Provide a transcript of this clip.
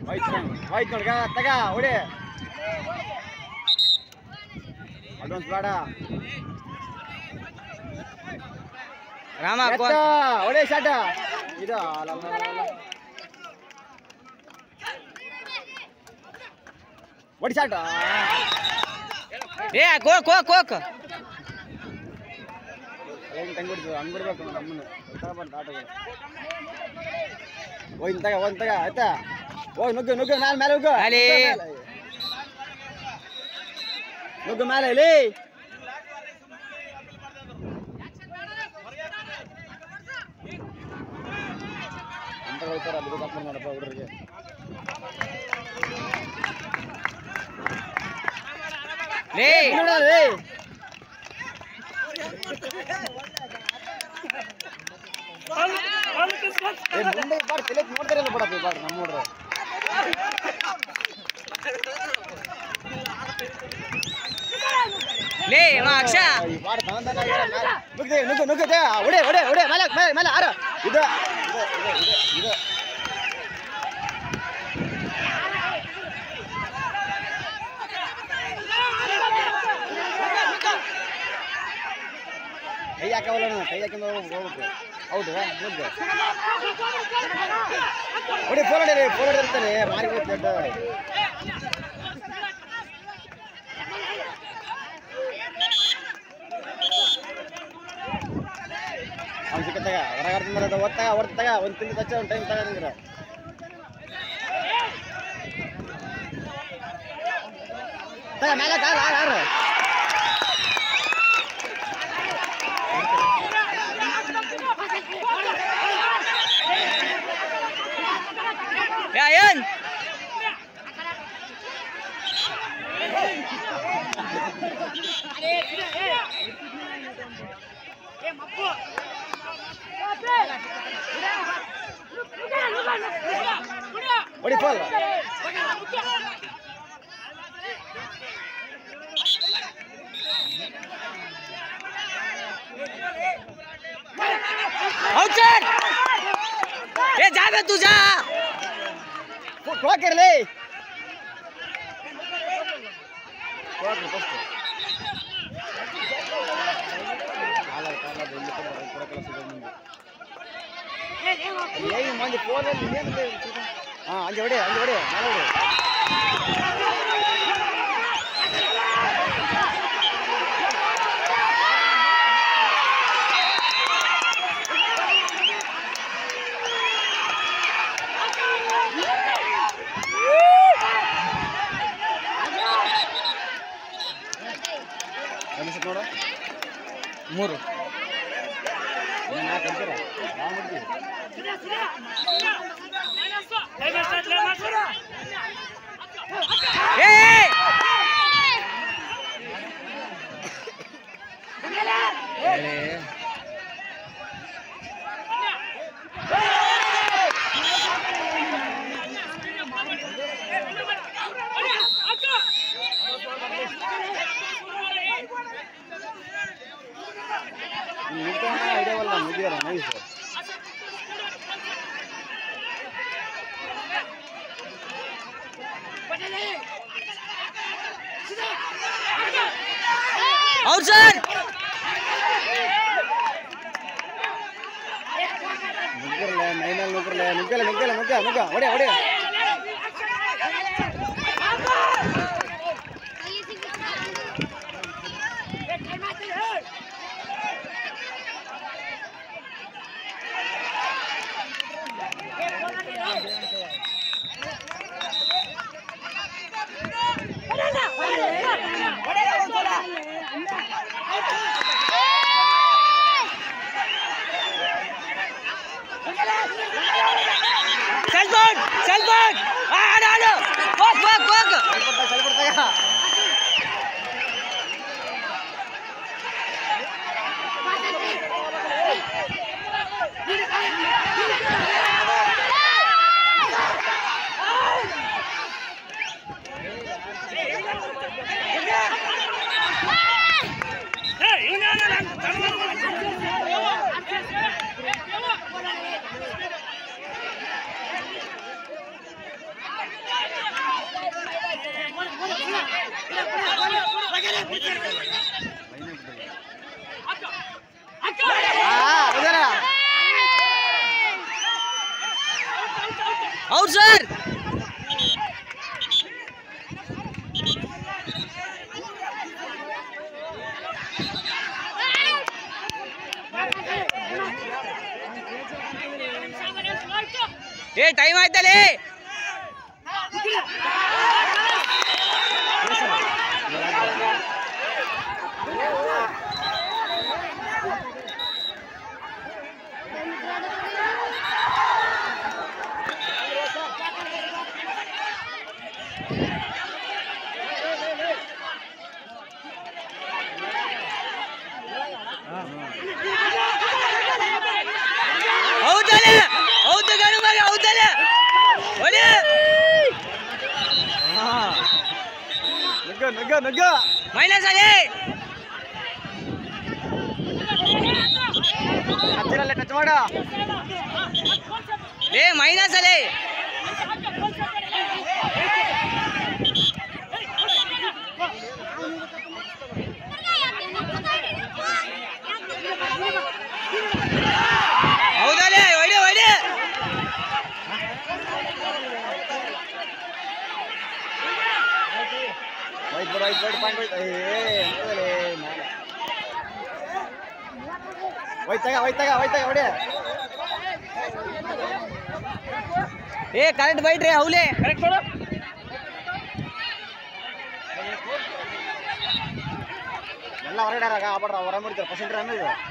ಹೋಯ್ತು ಹೋಯ್ತು ನೋಡ್ಗ ತಗ ಹೊಡಿ ಅಡ್ವಾನ್ಸ್ ಬೇಡ ರಾಮ ಎತ್ತ, ಹೊಡಿ ಶಾಟ ಇದು ಅಲ್ಲ, ಅಲ್ಲ, ಅಲ್ಲ, ಅಲ್ಲ. ಹೊಡಿ ಶಾಟ ಏ ಕೋಕ್ ಕೋಕ್ ಕೋಕ್ ಏನು ತಂಗಿ ಬಿಡ್ತು ಹಂಗೆ ಬಿಡ್ಬೇಕು ನಮ್ಮನ್ನು ಬಂದು ಆಟಗಳು ಹೋಗಿ ತಗ ಹೋಗಿ ತಗ ಆಯ್ತಾ ಹೋಗಿ ನುಗ್ಗು ನುಗ್ಗು ಮೇಲೆ ಮೇಲೆ ಹೋಗು ಅಲ್ಲಿ. ನುಗ್ಗು ಮೇಲೆ ಇಲ್ಲಿ ಅಂತ ಹೋಗ್ತಾರ ಅದು ಗೊತ್ತಾಗ್ತದೆ ನೋಡಪ್ಪ ಹುಡುಗರಿಗೆ ಲೇ ನೋಡಲಿ ಏ ಮುಂದೆ ಬಾಡ್ ತಲೆ ನೋಡ್ತಾರಲ್ಲ ಬಿಡಪ್ಪ ಬಾಡ್ ನಮ್ಮ ಹುಡ್ರು ಲೇ ಅವ ಅಕ್ಷ ಈ ಬಾಡ್ ತಂದನ ನುಗ್ಗಿದೆ ನುಗ್ಗು ನುಗ್ಗಿದೆ ಹೊಡೆ ಹೊಡೆ ಹೊಡೆ ಮೇಲೆ ಮೇಲೆ ಮೇಲೆ ಆರ ಇದು ಇದು ಇದು ಇದು ಇದು ಕೈ ಹಾಕವಲ್ಲ ನಾನು, ಕೈ ಹಾಕಿಂದ ಹೋಗ್ಬೇಕು ಹೌದು ನುಗ್ಗು ಹೊಡಿ ಫೋನ್ ಹೊಡಿ ಫೋನ್ ಹೊಡಿರ್ತಾನೆ ಮಾರಿ ಹೋಗ್ತದೆ ಅವ್ನು ಸಿಕ್ಕತ್ತಾಗ ಹೊರಗಾಡ್ತೀನಿ ಅದು ಓದ್ತಾಗ ಹೊಡ್ತಾಗ ಒಂದು ತಿಂಗಳು ತಚ್ಚ ಒಂದು ಟೈಮ್ ತಗೊಂಡ್ರೆ ತಗ ಮೇಲೆ ಕಾಲ ಯಾರು ಯಾ ಏನ್ ಹೊಡಿ ಫೋಲ್ ಔಟ್ಸೈಡ್ ಏ ಜಾಬೆ ತೂ ಜಾ ಕೊಳಕಿರಲಿ ಕೊಳಕ್ರಿ ಫಸ್ಟ್ ಕಾಲ ಕಾಲ ಬೆಳ್ಳಿ ಕೊಡಕಲ್ಲ ಸಿಗೋದು ಮುಂದೆ ಏನು ಮಂದಿ ಫೋನಲ್ಲಿ ಏನು ಹಾಂ ಅಂಜೆ ಹೊಡಿ ಅಂಜೆ ಹೊಡಿ ಮೇಲೆ ಹೊಡಿ ಅನಿಸುತ್ತೆ ನೋಡು ಮೂರು ಇನ್ನು ನಾಲ್ಕು ಅಂತೀರ ನಾವು ಮಾಡ್ತೀವಿ ಏ ನಿಂತ್ಕೊಂಡ ಹಿಡಿಯವಲ್ಲ ಮುಗಿಯಲ್ಲ ನೈಸ್ ಔಟ್ಸೈಡ್ ನುಗ್ಗಿರಲ್ಲ ಮೈನಲ್ಲಿ ನುಗ್ಗಿರಲ್ಲ ನುಗ್ಗಲ್ಲ ನುಗ್ಗಲ್ಲ ನುಗ್ಗ ನುಗ್ಗ ಹೊಡೆ ಹೊಡೆ ಸೆಲ್ಫೋನ್ ಸೆಲ್ಫೋನ್ ಹಾ ಇದರ ಔಟ್ ಸರ್ ಏ ಟೈಮ್ ಆಯ್ತಲೇ ಹೌದಲ್ಲ ಹೌದು ಗಡು ಮಗ ಹೌದಲ್ಲ ಹೊಡಿ ಹಾ ನುಗ್ಗ ನುಗ್ಗ ನುಗ್ಗ ಮೈನಸ್ ಅಲ್ಲಿ ಹತ್ತಿರಲ್ಲೇ ಟಚ್ ಮಾಡ ಲೇ ಮೈನಸ್ ಅಲ್ಲಿ ಹೌದಲ್ಲ ಹೊಡಿ ಹೊಡಿ ವೈಟ್ ಬರ್ ವೈಟ್ ವೈಟ್ ಪಾಯಿಂಟ್ ವೈಟ್ ಏ ಎಂತದಲೇ ಮೇಲೆ ವೈಟ್ ತಗ ವೈಟ್ ತಗ ವೈಟ್ ತಗ ಹೊಡಿ ಏ ಕರೆಕ್ಟ್ ಬೈಟ್ರಿ ಹೌಲೆ ಕರೆಕ್ಟ್ ಕೊಡು ಎಲ್ಲ ಹೊರಗಡೆ ಆಗ ಆಡ್ರ ಹೊರ ಮಾಡ್ತಾರೆ ಪರ್ಸೆಂಟ್ ರನ್ ಇದು